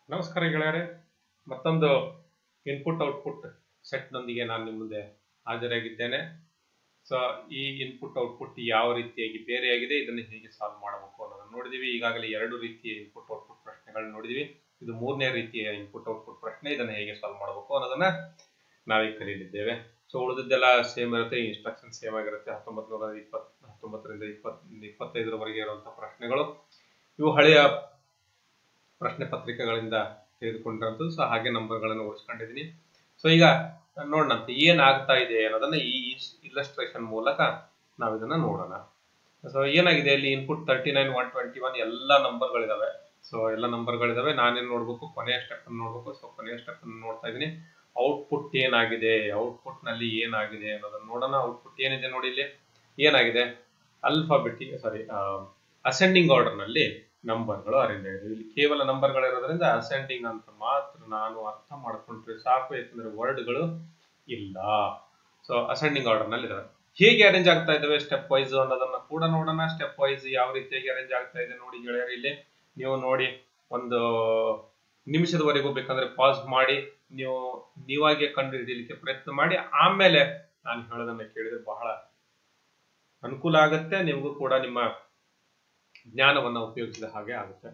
ನಮಸ್ಕಾರ ಗೆಳೆಯರೆ ಮತ್ತೊಂದು ಇನ್ಪುಟ್ ಔಟ್ಪುಟ್ ಸೆಟ್ನೊಂದಿಗೆ ನಾನು ನಿಮ್ಮ ಮುಂದೆ ಹಾಜರಾಗಿದ್ದೇನೆ ಸೊ ಈ ಇನ್ಪುಟ್ ಔಟ್ಪುಟ್ ಯಾವ ರೀತಿಯಾಗಿ ಬೇರೆಯಾಗಿದೆ ಇದನ್ನು ಹೇಗೆ ಸಾಲ್ವ್ ಮಾಡಬೇಕು ಅನ್ನೋದನ್ನು ನೋಡಿದೀವಿ ಈಗಾಗಲೇ ಎರಡು ರೀತಿಯ ಇನ್ಪುಟ್ ಔಟ್ಪುಟ್ ಪ್ರಶ್ನೆಗಳನ್ನ ನೋಡಿದೀವಿ ಇದು ಮೂರನೇ ರೀತಿಯ ಇನ್ಪುಟ್ ಔಟ್ಪುಟ್ ಪ್ರಶ್ನೆ ಇದನ್ನು ಹೇಗೆ ಸಾಲ್ವ್ ಮಾಡಬೇಕು ಅನ್ನೋದನ್ನ ನಾವೀಗ ಕಲಿಯಲಿದ್ದೇವೆ ಸೊ ಉಳಿದಿದ್ದೆಲ್ಲ ಸೇಮ್ ಇರುತ್ತೆ ಇನ್ಸ್ಟ್ರಕ್ಷನ್ ಸೇಮ್ ಆಗಿರುತ್ತೆ ಹತ್ತೊಂಬತ್ತು ನೂರ ಇಪ್ಪತ್ ಹತ್ತೊಂಬತ್ತರಿಂದ ಇಪ್ಪತ್ ಇಪ್ಪತ್ತೈದರವರೆಗೆ ಇರುವಂತಹ ಪ್ರಶ್ನೆಗಳು ಇವು ಹಳೆಯ ಪ್ರಶ್ನೆ ಪತ್ರಿಕೆಗಳಿಂದ ತೆಗೆದುಕೊಂಡಿರೋದು ಸೊ ಹಾಗೆ ನಂಬರ್ಗಳನ್ನು ಉಳಿಸ್ಕೊಂಡಿದ್ದೀನಿ ಸೊ ಈಗ ನೋಡೋಣಂತೆ ಏನಾಗ್ತಾ ಇದೆ ಅನ್ನೋದನ್ನ ಈ ಇಲ್ಲಸ್ಟ್ರೇಷನ್ ಮೂಲಕ ನಾವು ಇದನ್ನ ನೋಡೋಣ ಸೊ ಏನಾಗಿದೆ ಇಲ್ಲಿ input thirty nine one twenty one ಎಲ್ಲ ನಂಬರ್ಗಳಿದಾವೆ ಸೊ ಎಲ್ಲ ನಂಬರ್ಗಳಿದಾವೆ ನಾನೇನ್ ನೋಡ್ಬೇಕು ಕೊನೆಯ ಸ್ಟೆಪ್ ಅನ್ನು ನೋಡ್ಬೇಕು ಸೊ ಕೊನೆಯ ಸ್ಟೆಪ್ ಅನ್ನು ನೋಡ್ತಾ ಇದ್ದೀನಿ ಔಟ್ಪುಟ್ ಏನಾಗಿದೆ ಔಟ್ಪುಟ್ ನಲ್ಲಿ ಏನಾಗಿದೆ ಅನ್ನೋದನ್ನ ನೋಡೋಣ ಔಟ್ಪುಟ್ ಏನಿದೆ ನೋಡಿ ಇಲ್ಲಿ ಏನಾಗಿದೆ ಅಲ್ಫಾಬೆಟಿ ಸಾರಿ ಅಸೆಂಡಿಂಗ್ ಆರ್ಡರ್ ನಲ್ಲಿ ನಂಬರ್ಗಳು ಅರೇಂಜ್ ಆಗಿದೆ ಇಲ್ಲಿ ಕೇವಲ ನಂಬರ್ಗಳು ಇರೋದ್ರಿಂದ ಅಸೆಂಡಿಂಗ್ ಅಂತ ಮಾತ್ರ ನಾನು ಅರ್ಥ ಮಾಡ್ಕೊಂಡ್ರೆ ಸಾಕು ಯಾಕಂದ್ರೆ ವರ್ಡ್ಗಳು ಇಲ್ಲ ಸೊ ಅಸೆಂಡಿಂಗ್ ಆರ್ಡರ್ ನಲ್ಲಿ ಇದಾವೆ ಹೇಗೆ ಅರೇಂಜ್ ಆಗ್ತಾ ಇದಾವೆ ಸ್ಟೆಪ್ ವೈಸ್ ಅನ್ನೋದನ್ನ ಕೂಡ ನೋಡೋಣ ಸ್ಟೆಪ್ ವೈಸ್ ಯಾವ ರೀತಿಯಾಗಿ ಅರೇಂಜ್ ಆಗ್ತಾ ಇದೆ ನೋಡಿ ಗೆಳೆಯರು ಇಲ್ಲಿ ನೀವು ನೋಡಿ ಒಂದು ನಿಮಿಷದವರೆಗೂ ಬೇಕಂದ್ರೆ ಪಾಸ್ ಮಾಡಿ ನೀವು ನೀವಾಗೆ ಕಂಡು ಹಿಡಿಯಲಿಕ್ಕೆ ಪ್ರಯತ್ನ ಮಾಡಿ ಆಮೇಲೆ ನಾನು ಹೇಳೋದನ್ನ ಕೇಳಿದ್ರೆ ಬಹಳ ಅನುಕೂಲ ಆಗುತ್ತೆ ನಿಮಗೂ ಕೂಡ ನಿಮ್ಮ ಜ್ಞಾನವನ್ನ ಉಪಯೋಗಿಸಿದ ಹಾಗೆ ಆಗುತ್ತೆ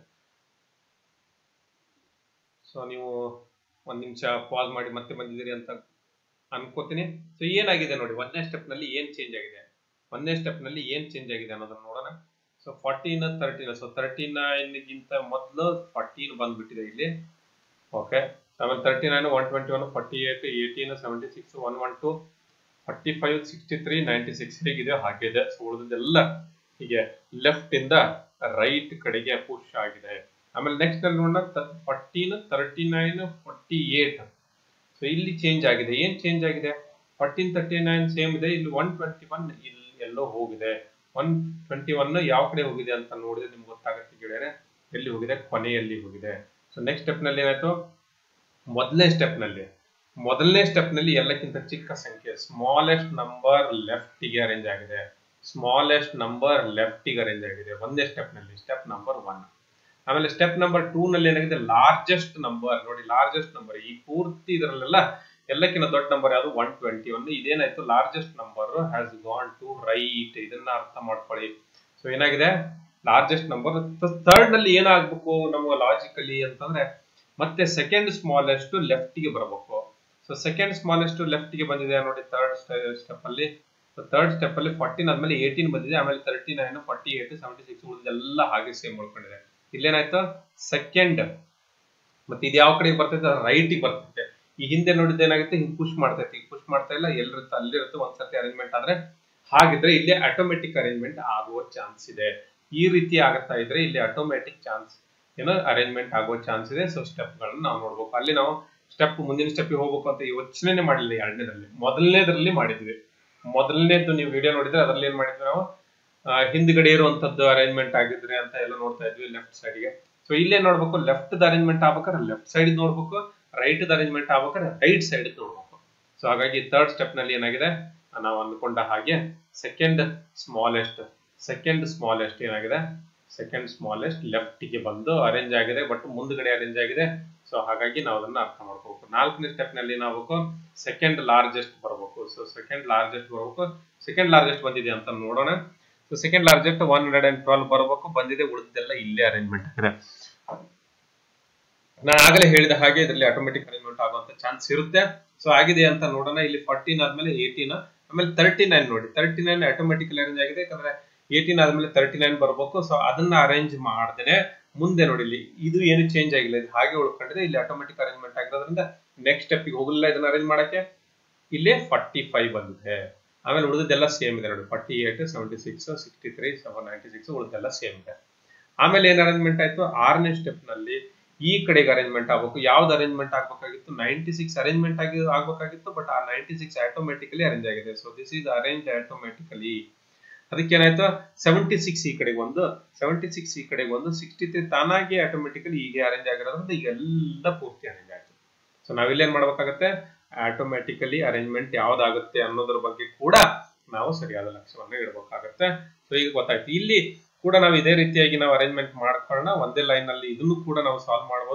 ಸೊ ನೀವು ಒಂದ್ ನಿಮಿಷ ಪಾಸ್ ಮಾಡಿ ಮತ್ತೆ ಬಂದಿದ್ದೀರಿ ಅಂತ ಅನ್ಕೋತೀನಿ ಸೊ ಏನಾಗಿದೆ ನೋಡಿ ಒಂದನೇ ಸ್ಟೆಪ್ ನಲ್ಲಿ ಏನ್ ಚೇಂಜ್ ಆಗಿದೆ ಒಂದನೇ ಸ್ಟೆಪ್ ನಲ್ಲಿ ಏನ್ ಚೇಂಜ್ ಆಗಿದೆ ಅನ್ನೋದನ್ನ ನೋಡೋಣ so fourteen thirteen so thirty nine ಗಿಂತ ಮೊದಲು ಫಾರ್ಟೀನ್ ಬಂದ್ಬಿಟ್ಟಿದೆ ಇಲ್ಲಿ ಓಕೆ ಆಮೇಲೆ thirty nine one twenty one forty eight eighteen seventy six one one two forty five sixty three ninety six ಹೇಗಿದೆ ಹಾಗಿದೆ ಸೊ ಉಳಿದೆಲ್ಲ ಹೀಗೆ ಲೆಫ್ಟ್ ಇಂದ ರೈಟ್ ಕಡೆಗೆ ಪುಷ್ ಆಗಿದೆ ಆಮೇಲೆ ನೆಕ್ಸ್ಟ್ ನಲ್ಲಿ ನೋಡೋಣ fourteen thirty nine forty eight so ಇಲ್ಲಿ ಚೇಂಜ್ ಆಗಿದೆ ಏನ್ ಚೇಂಜ್ ಆಗಿದೆ ಫಾರ್ಟೀನ್ ತರ್ಟಿ ನೈನ್ ಸೇಮ್ ಇದೆ ಇಲ್ಲಿ ಒನ್ ಟ್ವೆಂಟಿ ಒನ್ ಇಲ್ಲಿ ಎಲ್ಲೋ ಹೋಗಿದೆ ಒನ್ ಟ್ವೆಂಟಿ ಒನ್ ಯಾವ ಕಡೆ ಹೋಗಿದೆ ಅಂತ ನೋಡಿದ್ರೆ ನಿಮ್ಗೆ ಗೊತ್ತಾಗುತ್ತೆ ಗೆಳೆಯರೆ ಎಲ್ಲಿ ಹೋಗಿದೆ ಕೊನೆಯಲ್ಲಿ ಹೋಗಿದೆ ಸೊ ನೆಕ್ಸ್ಟ್ ಸ್ಟೆಪ್ ನಲ್ಲಿ ಏನಾಯ್ತು ಮೊದಲನೇ ಸ್ಟೆಪ್ ನಲ್ಲಿ ಮೊದಲನೇ ಸ್ಟೆಪ್ ನಲ್ಲಿ ಎಲ್ಲಕ್ಕಿಂತ ಚಿಕ್ಕ ಸಂಖ್ಯೆ ಸ್ಮಾಲೆಸ್ಟ್ ನಂಬರ್ ಲೆಫ್ಟ್ ಗೆ ಅರೇಂಜ್ ಆಗಿದೆ ಸ್ಮಾಲೆಸ್ಟ್ ನಂಬರ್ ಲೆಫ್ಟ್ ಗೆ ಅರೇಂಜ್ ಆಗಿದೆ ಒಂದೇ ಸ್ಟೆಪ್ ನಲ್ಲಿ ಸ್ಟೆಪ್ ನಂಬರ್ ಒನ್ ಆಮೇಲೆ ಸ್ಟೆಪ್ ನಂಬರ್ ಟೂ ನಲ್ಲಿ ಏನಾಗಿದೆ ಲಾರ್ಜೆಸ್ಟ್ ನಂಬರ್ ನೋಡಿ ಲಾರ್ಜೆಸ್ಟ್ ನಂಬರ್ ಈ ಪೂರ್ತಿ ಇದರಲ್ಲೆಲ್ಲ ಎಲ್ಲಕ್ಕಿಂತ ದೊಡ್ಡ ನಂಬರ್ ಯಾವುದು ಒನ್ ಟ್ವೆಂಟಿ ಒನ್ ಇದೇನಾಯ್ತು largest number has gone to right ಇದನ್ನ ಅರ್ಥ ಮಾಡ್ಕೊಳ್ಳಿ ಸೊ ಏನಾಗಿದೆ ಲಾರ್ಜೆಸ್ಟ್ ನಂಬರ್ ಥರ್ಡ್ ನಲ್ಲಿ ಏನಾಗ್ಬೇಕು ನಮ್ಮ ಲಾಜಿಕಲಿ ಅಂತಂದ್ರೆ ಮತ್ತೆ ಸೆಕೆಂಡ್ ಸ್ಮಾಲೆಸ್ಟ್ ಲೆಫ್ಟ್ ಗೆ ಬರಬೇಕು ಸೊ ಸೆಕೆಂಡ್ ಸ್ಮಾಲೆಸ್ಟ್ ಲೆಫ್ಟ್ ಗೆ ಬಂದಿದೆ ನೋಡಿ ಥರ್ಡ್ ಸ್ಟೆಪ್ ಅಲ್ಲಿ ಥರ್ಡ್ ಸ್ಟೆಪ್ ಅಲ್ಲಿ ಫಾರ್ಟೀನ್ ಆದ್ಮೇಲೆ ಏಯ್ಟೀನ್ ಬಂದಿದೆ ಆಮೇಲೆ thirty nine forty eight seventy six ಉಳಿದೆಲ್ಲ ಹಾಗೆ ಸೇಮ್ ಉಳ್ಕೊಂಡಿದೆ ಇಲ್ಲೇನಾಯ್ತು ಸೆಕೆಂಡ್ ಮತ್ತೆ ಇದು ಯಾವ ಕಡೆಗೆ ಬರ್ತೈತೆ ರೈಟ್ ಬರ್ತೈತೆ ಈ ಹಿಂದೆ ನೋಡಿದ್ದು ಏನಾಗುತ್ತೆ ಹಿಂಗ್ ಪುಷ್ ಮಾಡ್ತೈತೆ ಈಗ ಪುಷ್ ಮಾಡ್ತಾ ಇಲ್ಲ ಎಲ್ಲಿರುತ್ತೆ ಅಲ್ಲಿರುತ್ತೆ ಒಂದ್ಸತಿ ಅರೇಂಜ್ಮೆಂಟ್ ಆದ್ರೆ ಹಾಗಿದ್ರೆ ಇಲ್ಲಿ ಆಟೋಮೆಟಿಕ್ ಅರೇಂಜ್ಮೆಂಟ್ ಆಗುವ ಚಾನ್ಸ್ ಇದೆ ಈ ರೀತಿ ಆಗತ್ತಾ ಇದ್ರೆ ಇಲ್ಲಿ ಆಟೋಮೆಟಿಕ್ ಚಾನ್ಸ್ ಏನೋ ಅರೇಂಜ್ಮೆಂಟ್ ಆಗುವ ಚಾನ್ಸ್ ಇದೆ ಸೊ ಸ್ಟೆಪ್ ಗಳನ್ನ ನಾವು ನೋಡ್ಬೇಕು ಅಲ್ಲಿ ನಾವು ಸ್ಟೆಪ್ ಮುಂದಿನ ಸ್ಟೆಪ್ ಹೋಗ್ಬೇಕು ಅಂತ ಯೋಚನೆ ಮಾಡಿಲ್ಲ ಎರಡನೇದಲ್ಲಿ ಮೊದಲನೇದ್ರಲ್ಲಿ ಮಾಡಿದ್ವಿ ಮೊದಲನೇದು ನೀವು ವಿಡಿಯೋ ನೋಡಿದ್ರೆ ಅದ್ರಲ್ಲಿ ಏನ್ ಮಾಡಿದ್ವಿ ನಾವು ಹಿಂದ್ಗಡೆ ಇರುವಂತದ್ದು ಅರೇಂಜ್ಮೆಂಟ್ ಆಗಿದ್ರೆ ಅಂತ ಎಲ್ಲ ನೋಡ್ತಾ ಇದ್ವಿ ಲೆಫ್ಟ್ ಸೈಡ್ಗೆ ಸೊ ಇಲ್ಲೇ ನೋಡ್ಬೇಕು ಲೆಫ್ಟ್ ಅರೇಂಜ್ಮೆಂಟ್ ಆಗ್ಬೇಕಾದ್ರೆ ಲೆಫ್ಟ್ ಸೈಡ್ ನೋಡ್ಬೇಕು ರೈಟ್ ಅರೇಂಜ್ಮೆಂಟ್ ಆಗ್ಬೇಕಾದ್ರೆ ರೈಟ್ ಸೈಡ್ ನೋಡ್ಬೇಕು ಸೊ ಹಾಗಾಗಿ ಥರ್ಡ್ ಸ್ಟೆಪ್ ನಲ್ಲಿ ಏನಾಗಿದೆ ನಾವು ಅಂದ್ಕೊಂಡ ಹಾಗೆ ಸೆಕೆಂಡ್ ಸ್ಮಾಲೆಸ್ಟ್ ಸೆಕೆಂಡ್ ಸ್ಮಾಲೆಸ್ಟ್ ಏನಾಗಿದೆ ಸೆಕೆಂಡ್ ಸ್ಮಾಲೆಸ್ಟ್ ಲೆಫ್ಟ್ ಗೆ ಬಂದು ಅರೇಂಜ್ ಆಗಿದೆ ಬಟ್ ಮುಂದ್ಗಡೆ ಅರೇಂಜ್ ಆಗಿದೆ ಸೊ ಹಾಗಾಗಿ ನಾವು ಅದನ್ನ ಅರ್ಥ ಮಾಡ್ಕೋಬೇಕು ನಾಲ್ಕನೇ ಸ್ಟೆಪ್ ನಲ್ಲಿ ನಾವು ಸೆಕೆಂಡ್ ಲಾರ್ಜೆಸ್ಟ್ ಬರಬೇಕು ಸೊ ಸೆಕೆಂಡ್ ಲಾರ್ಜೆಸ್ಟ್ ಬರಬೇಕು ಸೆಕೆಂಡ್ ಲಾರ್ಜೆಸ್ಟ್ ಬಂದಿದೆ ಅಂತ ನೋಡೋಣ so second largest one hundred and twelve ಬರಬೇಕು ಬಂದಿದೆ ಉಳಿದೆಲ್ಲ ಇಲ್ಲೇ ಅರೇಂಜ್ಮೆಂಟ್ ಆಗಿದೆ ನಾನು ಆಗಲೇ ಹೇಳಿದ ಹಾಗೆ ಇದರಲ್ಲಿ ಆಟೋಮೆಟಿಕ್ ಅರೇಂಜ್ಮೆಂಟ್ ಆಗುವಂತ ಚಾನ್ಸ್ ಇರುತ್ತೆ ಸೊ ಆಗಿದೆ ಅಂತ ನೋಡೋಣ ಇಲ್ಲಿ ಫಾರ್ಟೀನ್ ಆದ್ಮೇಲೆ ಏಯ್ಟೀನ್ ಆಮೇಲೆ ತರ್ಟಿ ನೈನ್ ನೋಡಿ ತರ್ಟಿ ನೈನ್ ಆಟೋಮೆಟಿಕ್ ಅರೇಂಜ್ ಆಗಿದೆ ಯಾಕಂದ್ರೆ ಏಯ್ಟೀನ್ ಆದ್ಮೇಲೆ ತರ್ಟಿ ನೈನ್ ಬರಬೇಕು ಸೊ ಅದನ್ನ ಅರೇಂಜ್ ಮಾಡ್ದೇನೆ ಮುಂದೆ ನೋಡಿ ಇಲ್ಲಿ ಇದು ಏನು ಚೇಂಜ್ ಆಗಿಲ್ಲ ಇದು ಹಾಗೆ ಉಳ್ಕೊಂಡಿದೆ ಇಲ್ಲಿ ಆಟೋಮೆಟಿಕ್ ಅರೇಂಜ್ಮೆಂಟ್ ಆಗಿರೋದ್ರಿಂದ ನೆಕ್ಸ್ಟ್ ಸ್ಟೆಪ್ ಹೋಗಲಿಲ್ಲ ಇದನ್ನ ಅರೇಂಜ್ ಮಾಡಕ್ಕೆ ಇಲ್ಲಿ ಫಾರ್ಟಿ ಫೈವ್ ಬಂದಿದೆ ಆಮೇಲೆ ಉಳಿದೆಲ್ಲ ಸೇಮ್ ಇದೆ ನೋಡಿ forty eight seventy six sixty three seven ninety six ಉಳಿದೆಲ್ಲ ಸೇಮ್ ಇದೆ ಆಮೇಲೆ ಏನ್ ಅರೇಂಜ್ಮೆಂಟ್ ಆಯ್ತು ಆರನೇ ಸ್ಟೆಪ್ ನಲ್ಲಿ ಈ ಕಡೆಗೆ ಅರೇಂಜ್ಮೆಂಟ್ ಆಗ್ಬೇಕು ಯಾವ್ದು ಅರೇಂಜ್ಮೆಂಟ್ ಆಗ್ಬೇಕಾಗಿತ್ತು ನೈಂಟಿ ಸಿಕ್ಸ್ ಅರೇಂಜ್ಮೆಂಟ್ ಆಗಿ ಆಗ್ಬೇಕಾಗಿತ್ತು ಬಟ್ ಆ ನೈಂಟಿ ಸಿಕ್ಸ್ ಆಟೋಮೆಟಿಕಲಿ ಅರೇಂಜ್ ಆಗಿದೆ so this is arrange automatically ಅದಕ್ಕೆ ಏನಾಯ್ತು ಸೆವೆಂಟಿ ಸಿಕ್ಸ್ ಈ ಕಡೆಗೆ ಒಂದು ಸೆವೆಂಟಿ ಸಿಕ್ಸ್ ಈ ಕಡೆಗೆ ಒಂದು ಸಿಕ್ಸ್ಟಿ ತ್ರೀ ತಾನಾಗಿ ಆಟೋಮೆಟಿಕಲಿ ಹೀಗೆ ಅರೇಂಜ್ ಆಗಿರೋದ್ರಿಂದ ಈಗೆಲ್ಲ ಪೂರ್ತಿ ಅರೇಂಜ್ ಆಯ್ತು ಸೊ ನಾವಿಲ್ಲೇನ್ ಮಾಡ್ಬೇಕಾಗತ್ತೆ ಆಟೋಮೆಟಿಕಲಿ ಅರೇಂಜ್ಮೆಂಟ್ ಯಾವ್ದಾಗುತ್ತೆ ಅನ್ನೋದ್ರ ಬಗ್ಗೆ ಕೂಡ ನಾವು ಸರಿಯಾದ ಲಕ್ಷ್ಯವನ್ನು ಇಡಬೇಕಾಗತ್ತೆ ಸೊ ಈಗ ಗೊತ್ತಾಯ್ತು ಇಲ್ಲಿ ಕೂಡ ನಾವು ಇದೇ ರೀತಿಯಾಗಿ ನಾವು ಅರೇಂಜ್ಮೆಂಟ್ ಮಾಡ್ಕೊಳ್ಳೋಣ ಒಂದೇ ಲೈನ್ ಅಲ್ಲಿ ಇದನ್ನು ಕೂಡ ನಾವು ಸಾಲ್ವ್ ಮಾಡಬಹುದು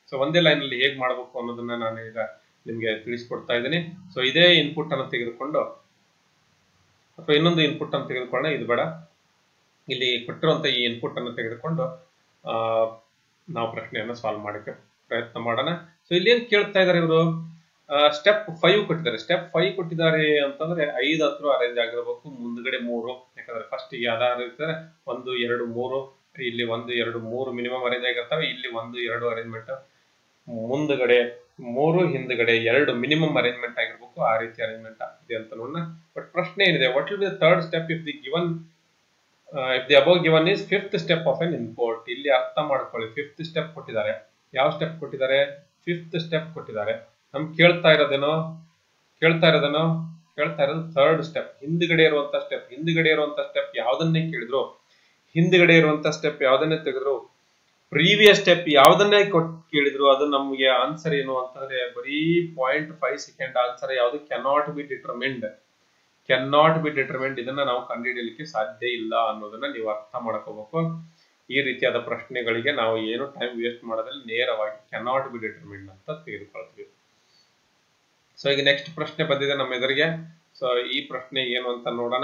ಸೊ ಒಂದೇ ಲೈನ್ ಅಲ್ಲಿ ಹೇಗೆ ಮಾಡಬೇಕು ಅನ್ನೋದನ್ನ ನಾನು ಈಗ ನಿಮ್ಗೆ ತಿಳಿಸ್ಕೊಡ್ತಾ ಇದ್ದೀನಿ ಸೊ ಇದೇ ಇನ್ಪುಟ್ ಅನ್ನು ತೆಗೆದುಕೊಂಡು ಅಥವಾ ಇನ್ನೊಂದು ಇನ್ಪುಟ್ ಅನ್ನು ತೆಗೆದುಕೊಳ್ಳೋಣ ಇದು ಬೇಡ ಇಲ್ಲಿ ಕೊಟ್ಟಿರುವಂತ ಈ ಇನ್ಪುಟ್ ಅನ್ನು ತೆಗೆದುಕೊಂಡು ಆ, ನಾವು ಪ್ರಶ್ನೆಯನ್ನು ಸಾಲ್ವ್ ಮಾಡಕ್ಕೆ ಪ್ರಯತ್ನ ಮಾಡೋಣ ಸೊ ಇಲ್ಲಿ ಏನ್ ಕೇಳ್ತಾ ಇದಾರೆ ಇವರು ಸ್ಟೆಪ್ ಫೈವ್ ಕೊಟ್ಟಿದ್ದಾರೆ ಸ್ಟೆಪ್ ಫೈವ್ ಕೊಟ್ಟಿದ್ದಾರೆ ಅಂತಂದ್ರೆ ಐದು ಹತ್ರ ಅರೇಂಜ್ ಆಗಿರ್ಬೇಕು ಮುಂದ್ಗಡೆ ಮೂರು ಯಾಕಂದ್ರೆ ಫಸ್ಟ್ ಯಾವ್ದಾದ್ರು ಇರ್ತಾರೆ ಒಂದು ಎರಡು ಮೂರು ಇಲ್ಲಿ ಒಂದು ಎರಡು ಮೂರು ಮಿನಿಮಮ್ ಅರೇಂಜ್ ಆಗಿರ್ತವೆ ಇಲ್ಲಿ ಒಂದು ಎರಡು ಅರೇಂಜ್ಮೆಂಟ್ ಮುಂದ್ಗಡೆ ಮೂರು ಹಿಂದ್ಗಡೆ ಎರಡು ಮಿನಿಮಮ್ ಅರೇಂಜ್ಮೆಂಟ್ ಆಗಿರ್ಬೇಕು ಆ ರೀತಿ ಅರೇಂಜ್ಮೆಂಟ್ ಆಗ್ತಿದೆ ಅಂತ ನೋಡೋಣ ಬಟ್ ಪ್ರಶ್ನೆ ಏನಿದೆ what will be third step if the given if the above given is fifth step of an input ಇಲ್ಲಿ ಅರ್ಥ ಮಾಡ್ಕೊಳ್ಳಿ ಫಿಫ್ತ್ ಸ್ಟೆಪ್ ಕೊಟ್ಟಿದ್ದಾರೆ ಯಾವ ಸ್ಟೆಪ್ ಕೊಟ್ಟಿದ್ದಾರೆ ಫಿಫ್ತ್ ಸ್ಟೆಪ್ ಕೊಟ್ಟಿದ್ದಾರೆ ನಮ್ಗೆ ಕೇಳ್ತಾ ಇರೋದೇನೋ ಕೇಳ್ತಾ ಇರೋದೇನೋ ಕೇಳ್ತಾ ಇರೋದು ಥರ್ಡ್ ಸ್ಟೆಪ್ ಹಿಂದ್ಗಡೆ ಇರುವಂತ ಸ್ಟೆಪ್ ಹಿಂದ್ಗಡೆ ಇರುವಂತ ಸ್ಟೆಪ್ ಯಾವ್ದನ್ನೇ ಕೇಳಿದ್ರು ಹಿಂದ್ಗಡೆ ಇರುವಂತ ಸ್ಟೆಪ್ ಯಾವ್ದನ್ನೇ ತೆಗೆದ್ರು ಪ್ರೀವಿಯಸ್ ಸ್ಟೆಪ್ ಯಾವ್ದನ್ನೇ ಕೊಟ್ ಕೇಳಿದ್ರು ಅದು ನಮ್ಗೆ ಆನ್ಸರ್ ಏನು ಅಂತಂದ್ರೆ ಬರೀ ಪಾಯಿಂಟ್ ಫೈವ್ ಸೆಕೆಂಡ್ ಆನ್ಸರ್ ಯಾವ್ದು cannot be determined cannot be determined ಇದನ್ನ ನಾವು ಕಂಡುಹಿಡಿಯಲಿಕ್ಕೆ ಸಾಧ್ಯ ಇಲ್ಲ ಅನ್ನೋದನ್ನ ನೀವು ಅರ್ಥ ಮಾಡ್ಕೋಬೇಕು ಈ ರೀತಿಯಾದ ಪ್ರಶ್ನೆಗಳಿಗೆ ನಾವು ಏನು ಟೈಮ್ ವೇಸ್ಟ್ ಮಾಡೋದ್ರಲ್ಲಿ ನೇರವಾಗಿ ಕೆನಾಟ್ ಬಿ ಡಿಟರ್ಮಿಂಡ್ ಅಂತ ತೆಗೆದುಕೊಳ್ತೀವಿ ಸೊ ಈಗ ನೆಕ್ಸ್ಟ್ ಪ್ರಶ್ನೆ ಬಂದಿದೆ ನಮ್ಮ ಎದುರಿಗೆ ಸೊ ಈ ಪ್ರಶ್ನೆ ಏನು ಅಂತ ನೋಡೋಣ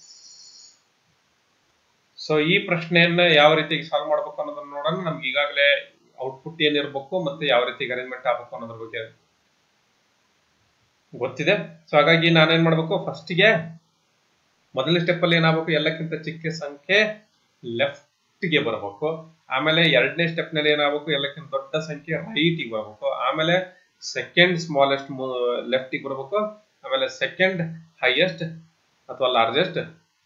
ಸೊ ಈ ಪ್ರಶ್ನೆಯನ್ನ ಯಾವ ರೀತಿ ಸಾಲ್ವ್ ಮಾಡ್ಬೇಕು ಅನ್ನೋದನ್ನ ನೋಡೋಣ ನಮ್ಗೆ ಈಗಾಗಲೇ ಔಟ್ಪುಟ್ ಏನಿರ್ಬೇಕು ಮತ್ತೆ ಯಾವ ರೀತಿ ಅರೇಂಜ್ಮೆಂಟ್ ಆಗ್ಬೇಕು ಅನ್ನೋದ್ರ ಬಗ್ಗೆ ಗೊತ್ತಿದೆ ಸೊ ಹಾಗಾಗಿ ನಾನೇನ್ ಮಾಡ್ಬೇಕು ಫಸ್ಟ್ಗೆ ಮೊದಲನೇ ಸ್ಟೆಪ್ ಅಲ್ಲಿ ಏನಾಗಬೇಕು ಎಲ್ಲಕ್ಕಿಂತ ಚಿಕ್ಕ ಸಂಖ್ಯೆ ಲೆಫ್ಟ್ ಗೆ ಬರಬೇಕು ಆಮೇಲೆ ಎರಡನೇ ಸ್ಟೆಪ್ ನಲ್ಲಿ ಏನಾಗಬೇಕು ಎಲ್ಲಕ್ಕಿಂತ ದೊಡ್ಡ ಸಂಖ್ಯೆ ರೈಟ್ ಗೆ ಬರಬೇಕು ಆಮೇಲೆ ಸೆಕೆಂಡ್ ಸ್ಮಾಲೆಸ್ಟ್ ಲೆಫ್ಟ್ ಗೆ ಬರಬೇಕು ಆಮೇಲೆ ಸೆಕೆಂಡ್ ಹೈಯೆಸ್ಟ್ ಅಥವಾ ಲಾರ್ಜೆಸ್ಟ್